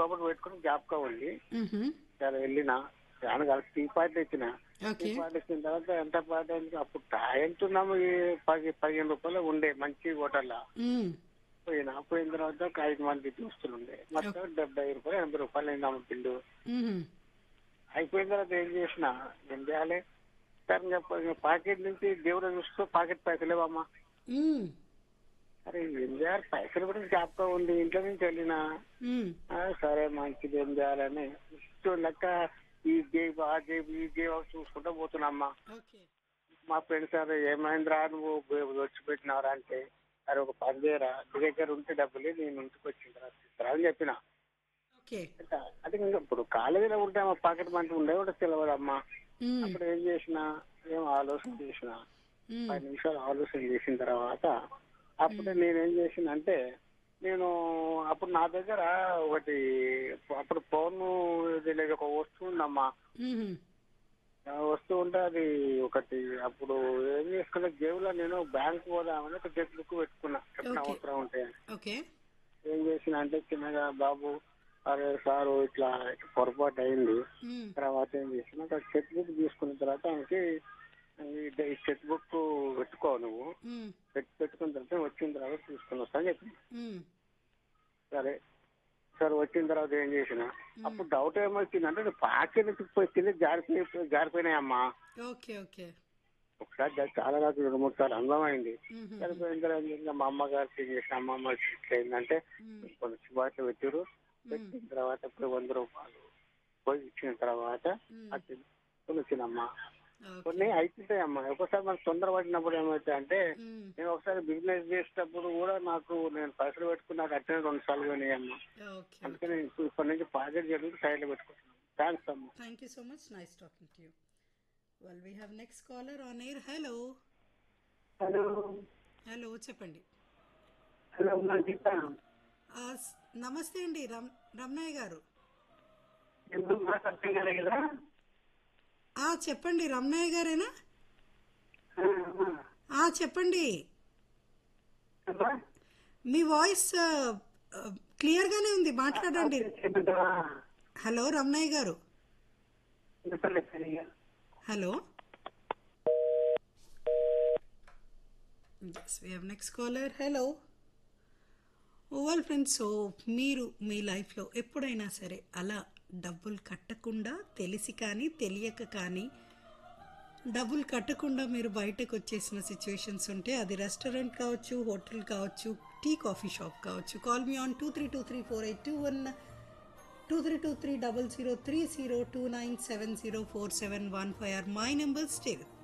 లోపల పెట్టుకుని జ్ఞాపకం ఉంది మ్హూ. సరే వెళ్ళిన అనగా టీ పార్టీ ఇచ్చిన టీ ఓకే పార్టీ ఇచ్చిన తర్వాత ఎంత పార్టీ అయింది అప్పుడు ఎంత ఉన్నాము ఈ పది పదిహేను రూపాయలు ఉండే మంచి హోటల్ మ్. పోయినా పోయిన తర్వాత ఒక ఐదు మంది దోస్తులు ఉండే మొత్తం డెబ్బై రూపాయలు ఎనభై రూపాయలు అయిందాము బిల్లు మ్హూ. అయిపోయిన తర్వాత ఏం చేసిన ఏం చేయాలి సార్ ఇంకా పాకెట్ నుంచి దేవుడు చూస్తూ పాకెట్ పైసలు లేవమ్మా మ్. అరే ఏం చేయాలి పైసలు కూడా జ్ఞాపకం ఉంది ఇంట్లో నుంచి వెళ్ళినా మ్. ఆ, సరే మంచిది ఏం చేయాలని ఇష్టం లెక్క ఈ జేబు ఆ జేబు ఈ జేబు చూసుకుంటూ పోతున్నామ్మా ఓకే మా ఫ్రెండ్స్ సార్ ఏమైందిరా నువ్వు వచ్చి పెట్టినారా అంటే అరే ఒక పని చేయరా నీ దగ్గర ఉంటే డబ్బులు నేను ఇంటికి వచ్చిన తర్వాత ఇస్తారా అని చెప్పిన ఓకే అంటే ఇంకా ఇప్పుడు కాలేజీలో ఉంటే మా పాకెట్ మంచి ఉండే కూడా తెలియదమ్మా మ్. అప్పుడు ఏం చేసిన ఏం ఆలోచన చేసిన మ్. పది నిమిషాలు ఆలోచన చేసిన తర్వాత అప్పుడు నేనేం చేసిన అంటే నేను అప్పుడు నా దగ్గర ఒకటి అప్పుడు ఫోన్ ఇది లేదు ఒక వస్తువు ఉందమ్మా మ్హూ. ఆ వస్తువు ఉంటే అది ఒకటి అప్పుడు ఏం చేసుకున్నా జేబులో నేను బ్యాంక్ పోదామని ఒక చెక్ బుక్ పెట్టుకున్నా ఎప్పుడు Okay. అవసరం ఉంటే ఓకే ఏం చేసిన అంటే చిన్నగా బాబు అరే సారు ఇట్లా పొరపాటు అయింది మ్. తర్వాత ఏం చేసిన ఒక చెక్ బుక్ తీసుకున్న తర్వాత ఆయనకి ఈ చెక్ బుక్ పెట్టుకో నువ్వు మ్. పెట్టి పెట్టుకున్న తర్వాత వచ్చిన తర్వాత తీసుకుని వస్తా అని చెప్పి మ్. సరే సరే వచ్చిన తర్వాత ఏం చేసిన అప్పుడు డౌట్ ఏమొచ్చిందంటే పాకెట్ కింద జారిపోయి జారిపోయినాయమ్మా ఓకే ఓకే ఒకసారి జా- చాలా రాత్రి రెండు మూడు సార్లు అనుభవం అయింది మ్హూ. సరిపోయిన తర్వాత ఇంకా మా అమ్మగారికి చేసిన అమ్మమ్మ ఇట్లా అయిందంటే మ్. కొన్ని శుభాట్లు పెట్టారు పెట్టిన తర్వాత ఇప్పుడు వంద రూపాయలు పోయి ఇచ్చిన తర్వాత మ్. అది వచ్చినమ్మా ఓకే కొన్ని అవుతుంటాయి అమ్మా ఒకసారి మనకు తొందర పడినప్పుడు ఏమవుతాయి అంటే మ్. నేను ఒకసారి బిజినెస్ చేసేటప్పుడు కూడా నాకు నేను పైసలు పెట్టుకున్నాక అట్లనే రెండు సార్లు పోయినాయి అమ్మా ఓకే అందుకని ఇప్పుడు ఇప్పటి నుంచి పాకెట్ జరిగి సైడ్ లో పెట్టుకుంటున్నాను థ్యాంక్స్ అమ్మా thank you so much nice talking to you well we have next caller on air hello hello hello చెప్పండి హలో మా గీత ఆ, స్- నమస్తే అండి రమ్ రమణయ్య గారు ఎందుకు మాట్లాడుతుంది కదా ఆ చెప్పండి రమణయ్య గారేనా ఆ, అమ్మా. ఆ చెప్పండి అమ్మా, మీ వాయిస్ ఆ, ఆ, క్లియర్గానే ఉంది మాట్లాడండి చెప్పంటావా? హలో రమణయ్య గారు చెప్పండి సరిగా. Hello yes we have next caller hello ఓవల్ ఫ్రెండ్స్ సో మీరు మీ లైఫ్లో ఎప్పుడైనా సరే అలా డబ్బులు కట్టకుండా తెలిసి కానీ తెలియక కానీ డబ్బులు కట్టకుండా మీరు బయటకు వచ్చేసిన సిచ్యువేషన్స్ ఉంటే అది రెస్టారెంట్ కావచ్చు హోటల్ కావచ్చు టీ కాఫీ షాప్ కావచ్చు call me on two three two three four eight two one two three two three double zero three zero two nine seven zero four seven one five or my number stay with